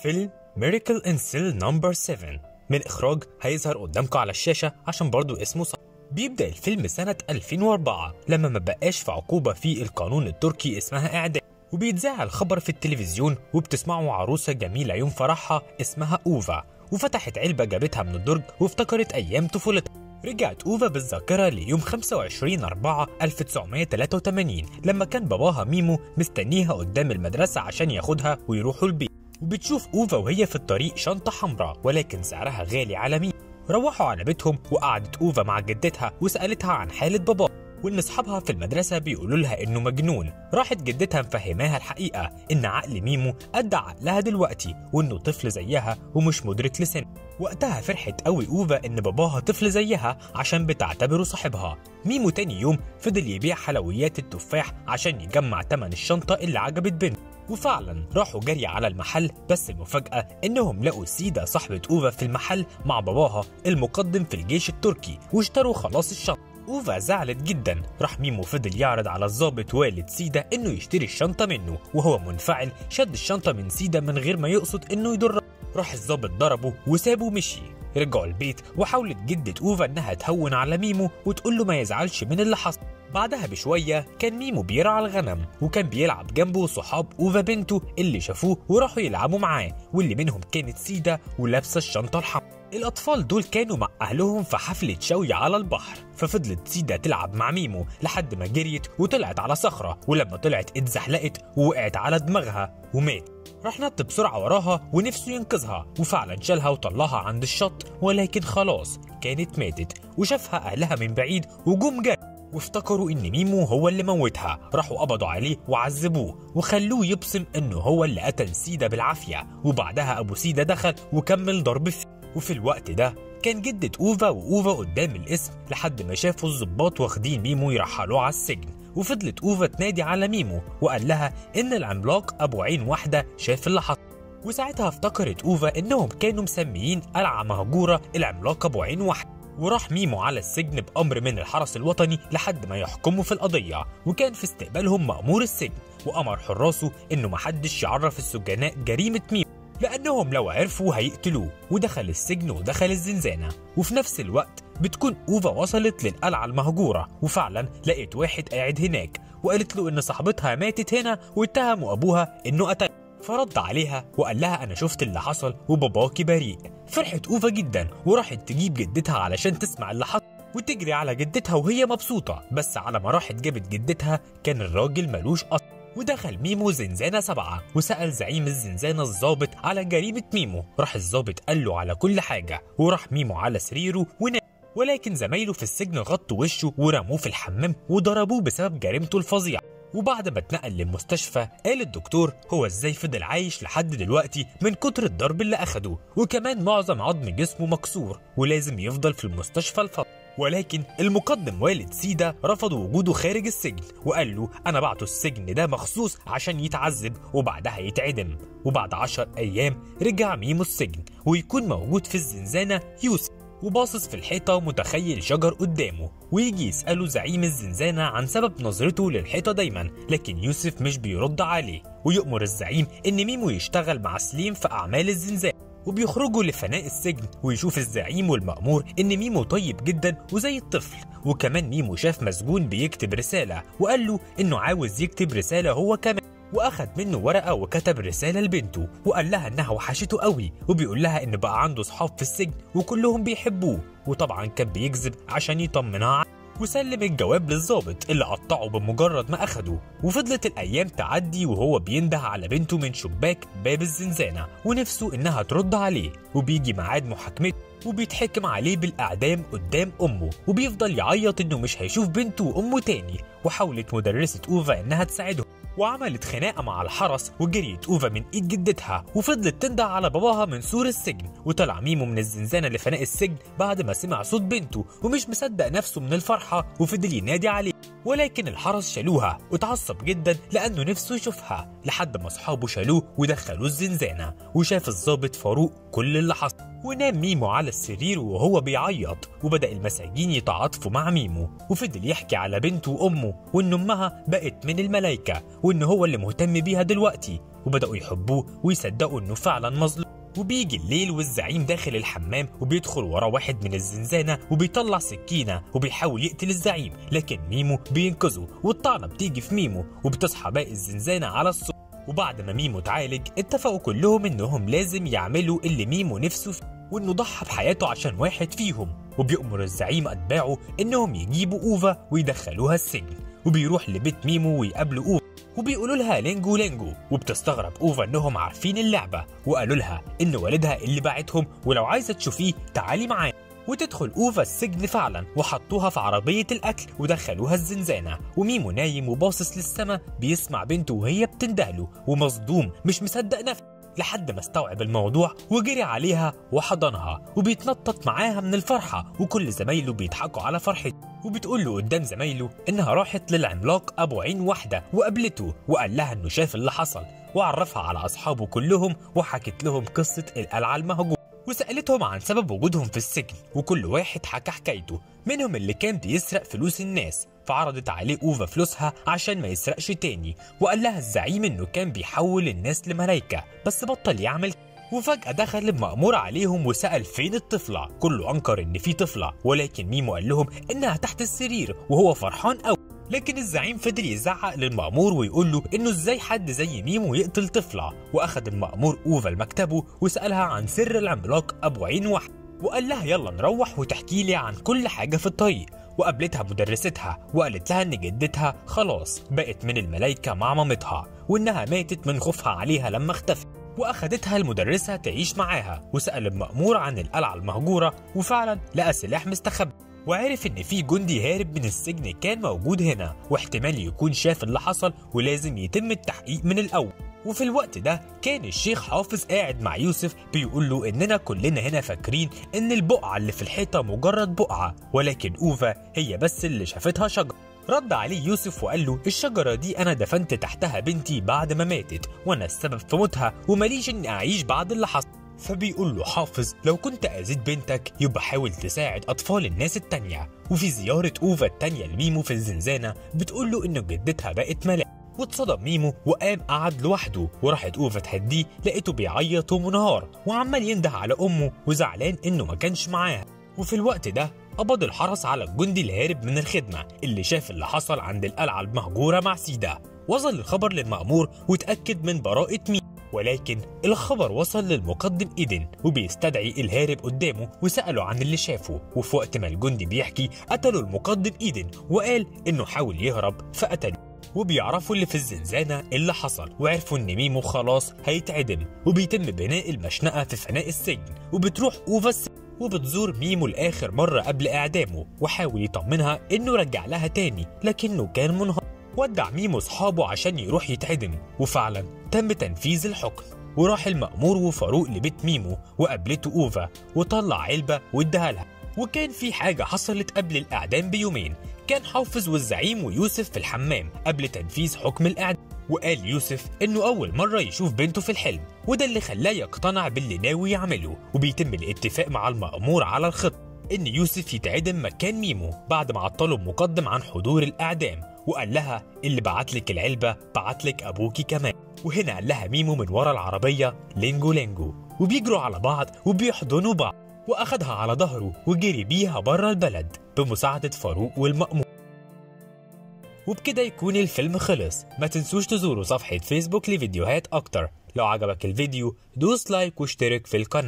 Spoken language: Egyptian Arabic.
فيلم ميراكل ان سيل نمبر 7 من إخراج هيظهر قدامكم على الشاشة عشان برضو اسمه صح بيبدأ الفيلم سنة 2004 لما ما بقاش في عقوبة في القانون التركي اسمها إعدام وبيتذاع الخبر في التلفزيون وبتسمعوا عروسة جميلة يوم فرحها اسمها أوفا وفتحت علبة جابتها من الدرج وافتكرت أيام طفولتها رجعت أوفا بالذاكرة ليوم 25 4 1983 لما كان باباها ميمو مستنيها قدام المدرسة عشان ياخدها ويروحوا البيت وبتشوف أوفا وهي في الطريق شنطة حمراء ولكن سعرها غالي على ميمو روحوا على بيتهم وقعدت أوفا مع جدتها وسألتها عن حالة باباها وإن أصحابها في المدرسة بيقولوا لها إنه مجنون راحت جدتها مفهماها الحقيقة إن عقل ميمو قد عقلها دلوقتي وإنه طفل زيها ومش مدرك لسن وقتها فرحت قوي أوفا إن باباها طفل زيها عشان بتعتبره صاحبها ميمو تاني يوم فضل يبيع حلويات التفاح عشان يجمع تمن الشنطة اللي عجبت بنته وفعلا راحوا جري على المحل بس المفاجأة إنهم لقوا سيدا صاحبة أوفا في المحل مع باباها المقدم في الجيش التركي واشتروا خلاص الشنطة أوفا زعلت جدا راح ميمو فضل يعرض على الضابط والد سيدا إنه يشتري الشنطة منه وهو منفعل شد الشنطة من سيدا من غير ما يقصد إنه يضر راح الضابط ضربه وسابه مشي رجعوا البيت وحاولت جدة أوفا إنها تهون على ميمو وتقول له ما يزعلش من اللي حصل بعدها بشوية كان ميمو بيرعى الغنم وكان بيلعب جنبه صحاب أوفا بنته اللي شافوه وراحوا يلعبوا معاه واللي منهم كانت سيدا ولابسة الشنطة الحمراء الأطفال دول كانوا مع أهلهم في حفلة شوي على البحر ففضلت سيدا تلعب مع ميمو لحد ما جريت وطلعت على صخرة ولما طلعت اتزحلقت ووقعت على دماغها ومات راح نط بسرعة وراها ونفسه ينقذها وفعلا شالها وطلعها عند الشط ولكن خلاص كانت ماتت وشافها أهلها من بعيد وجم جري وافتكروا ان ميمو هو اللي موتها راحوا قبضوا عليه وعذبوه وخلوه يبصم انه هو اللي قتل سيدا بالعافيه وبعدها ابو سيدا دخل وكمل ضرب فيه وفي الوقت ده كان جدة أوفا وأوفا قدام الاسم لحد ما شافوا الضباط واخدين ميمو يرحلوه على السجن وفضلت أوفا تنادي على ميمو وقال لها إن العملاق أبو عين واحدة شاف اللي حصل وساعتها افتكرت أوفا إنهم كانوا مسميين قلعة مهجورة العملاق أبو عين واحدة وراح ميمو على السجن بأمر من الحرس الوطني لحد ما يحكموا في القضية وكان في استقبالهم مأمور السجن وأمر حراسه إنه محدش يعرف السجناء جريمة ميمو لأنهم لو عرفوا هيقتلوه ودخل السجن ودخل الزنزانة وفي نفس الوقت بتكون أوفا وصلت للقلعة المهجورة وفعلا لقيت واحد قاعد هناك وقالت له إن صاحبتها ماتت هنا واتهموا أبوها إنه قتل فرد عليها وقال لها أنا شفت اللي حصل وباباكي بريء فرحت أوفا جدا وراحت تجيب جدتها علشان تسمع اللي حصل وتجري على جدتها وهي مبسوطة بس على ما راحت جابت جدتها كان الراجل ملوش أصل ودخل ميمو زنزانة سبعة وسأل زعيم الزنزانة الضابط على جريمة ميمو راح الضابط قال له على كل حاجة وراح ميمو على سريره ونام ولكن زمايله في السجن غطوا وشه ورموه في الحمام وضربوه بسبب جريمته الفظيعة وبعد ما اتنقل للمستشفى قال الدكتور هو ازاي فضل عايش لحد دلوقتي من كتر الضرب اللي اخده وكمان معظم عظم جسمه مكسور ولازم يفضل في المستشفى الفترة ولكن المقدم والد سيدا رفض وجوده خارج السجن وقال له انا بعته السجن ده مخصوص عشان يتعذب وبعدها يتعدم وبعد عشر ايام رجع ميمو السجن ويكون موجود في الزنزانة يوسف وباصص في الحيطة ومتخيل شجر قدامه ويجي يسأله زعيم الزنزانة عن سبب نظرته للحيطة دايما لكن يوسف مش بيرد عليه ويؤمر الزعيم إن ميمو يشتغل مع سليم في أعمال الزنزانة وبيخرجوا لفناء السجن ويشوف الزعيم والمأمور إن ميمو طيب جدا وزي الطفل وكمان ميمو شاف مسجون بيكتب رسالة وقال له إنه عاوز يكتب رسالة هو كمان واخد منه ورقه وكتب رساله لبنته وقال لها انها وحشته قوي وبيقول لها ان بقى عنده صحاب في السجن وكلهم بيحبوه وطبعا كان بيكذب عشان يطمنها وسلم الجواب للظابط اللي قطعه بمجرد ما اخده وفضلت الايام تعدي وهو بينده على بنته من شباك باب الزنزانه ونفسه انها ترد عليه وبيجي ميعاد محاكمته وبيتحكم عليه بالإعدام قدام أمه وبيفضل يعيط إنه مش هيشوف بنته وأمه تاني وحاولت مدرسة أوفا إنها تساعده وعملت خناقة مع الحرس وجريت أوفا من إيد جدتها وفضلت تندع على باباها من سور السجن وطلع ميمو من الزنزانة لفناء السجن بعد ما سمع صوت بنته ومش مصدق نفسه من الفرحة وفضل ينادي عليه ولكن الحرس شالوها واتعصب جدا لأنه نفسه يشوفها لحد ما أصحابه شالوه ودخلوه الزنزانة وشاف الضابط فاروق كل اللي حصل ونام ميمو على السرير وهو بيعيط وبدأ المساجين يتعاطفوا مع ميمو وفضل يحكي على بنته وأمه وإن أمها بقت من الملايكة وإن هو اللي مهتم بيها دلوقتي وبدأوا يحبوه ويصدقوا إنه فعلا مظلوم وبيجي الليل والزعيم داخل الحمام وبيدخل ورا واحد من الزنزانة وبيطلع سكينة وبيحاول يقتل الزعيم لكن ميمو بينقذه والطعنة بتيجي في ميمو وبتصحى باقي الزنزانة على الصبح وبعد ما ميمو اتعالج اتفقوا كلهم انهم لازم يعملوا اللي ميمو نفسه فيه وانه ضحى بحياته عشان واحد فيهم وبيأمر الزعيم اتباعه انهم يجيبوا اوفا ويدخلوها السجن وبيروح لبيت ميمو ويقابلوا اوفا وبيقولوا لها لينجو لينجو وبتستغرب اوفا انهم عارفين اللعبه وقالوا لها ان والدها اللي باعتهم ولو عايزه تشوفيه تعالي معانا وتدخل اوفا السجن فعلا وحطوها في عربيه الاكل ودخلوها الزنزانه وميمو نايم وباصص للسما بيسمع بنته وهي بتندهله ومصدوم مش مصدق نفسه لحد ما استوعب الموضوع وجري عليها وحضنها وبيتنطط معاها من الفرحة وكل زمايله بيضحكوا على فرحته وبتقول له قدام زمايله انها راحت للعملاق ابو عين واحدة وقابلته وقال لها انه شاف اللي حصل وعرفها على اصحابه كلهم وحكت لهم قصة القلعة المهجورة وسألتهم عن سبب وجودهم في السجن وكل واحد حكى حكايته منهم اللي كان بيسرق فلوس الناس فعرضت عليه أوفا فلوسها عشان ما يسرقش تاني وقال لها الزعيم إنه كان بيحول الناس لملايكة بس بطل يعمل وفجأة دخل المأمور عليهم وسأل فين الطفلة كله أنكر إن في طفلة ولكن ميمو قال لهم إنها تحت السرير وهو فرحان أوي لكن الزعيم فضل يزعق للمأمور ويقول له إنه إزاي حد زي ميمو يقتل طفلة وأخد المأمور أوفا لمكتبه وسألها عن سر العملاق أبو عين واحد وقال لها يلا نروح وتحكي لي عن كل حاجة في الطريق وقابلتها مدرستها وقالت لها ان جدتها خلاص بقت من الملايكة مع مامتها وانها ماتت من خوفها عليها لما اختفت واخدتها المدرسة تعيش معاها وسأل المأمور عن القلعة المهجورة وفعلا لقى سلاح مستخبي وعرف ان في جندي هارب من السجن كان موجود هنا واحتمال يكون شاف اللي حصل ولازم يتم التحقيق من الاول وفي الوقت ده كان الشيخ حافظ قاعد مع يوسف بيقول له اننا كلنا هنا فاكرين ان البقعه اللي في الحيطه مجرد بقعه ولكن اوفا هي بس اللي شافتها شجره رد عليه يوسف وقال له الشجرة دي أنا دفنت تحتها بنتي بعد ما ماتت وأنا السبب في موتها وماليش إني أعيش بعد اللي حصل فبيقول له حافظ لو كنت أذيت بنتك يبقى حاول تساعد أطفال الناس التانية وفي زيارة أوفا التانية لميمو في الزنزانة بتقول له إنه جدتها بقت ملاك واتصدم ميمو وقام قعد لوحده وراحت اوفا تهديه لقيته بيعيط ومنهار وعمال ينده على امه وزعلان انه ما كانش معاها وفي الوقت ده قبض الحرس على الجندي الهارب من الخدمة اللي شاف اللي حصل عند القلعة المهجورة مع سيدا وصل الخبر للمأمور وتأكد من براءة ميمو ولكن الخبر وصل للمقدم إيدن وبيستدعي الهارب قدامه وسأله عن اللي شافه وفي وقت ما الجندي بيحكي قتلوا المقدم إيدن وقال إنه حاول يهرب فقتله وبيعرفوا اللي في الزنزانة اللي حصل وعرفوا إن ميمو خلاص هيتعدم وبيتم بناء المشنقة في فناء السجن وبتروح أوفا السجن وبتزور ميمو لآخر مرة قبل إعدامه وحاول يطمنها إنه رجع لها تاني لكنه كان منهار ودع ميمو صحابه عشان يروح يتعدم وفعلا تم تنفيذ الحكم وراح المأمور وفاروق لبيت ميمو وقابلته أوفا وطلع علبة واداها لها وكان في حاجة حصلت قبل الإعدام بيومين كان حافظ والزعيم ويوسف في الحمام قبل تنفيذ حكم الإعدام وقال يوسف إنه أول مرة يشوف بنته في الحلم وده اللي خلاه يقتنع باللي ناوي يعمله وبيتم الاتفاق مع المأمور على الخطة إن يوسف يتعدم مكان ميمو بعد ما عطله المقدم عن حضور الإعدام وقال لها اللي بعتلك العلبة بعتلك أبوكي كمان وهنا قال لها ميمو من ورا العربية لينجو لينجو وبيجروا على بعض وبيحضنوا بعض وأخدها على ظهره وجري بيها بره البلد بمساعدة فاروق والمأمور وبكده يكون الفيلم خلص ما تنسوش تزوروا صفحة فيسبوك لفيديوهات أكتر لو عجبك الفيديو دوس لايك واشترك في القناة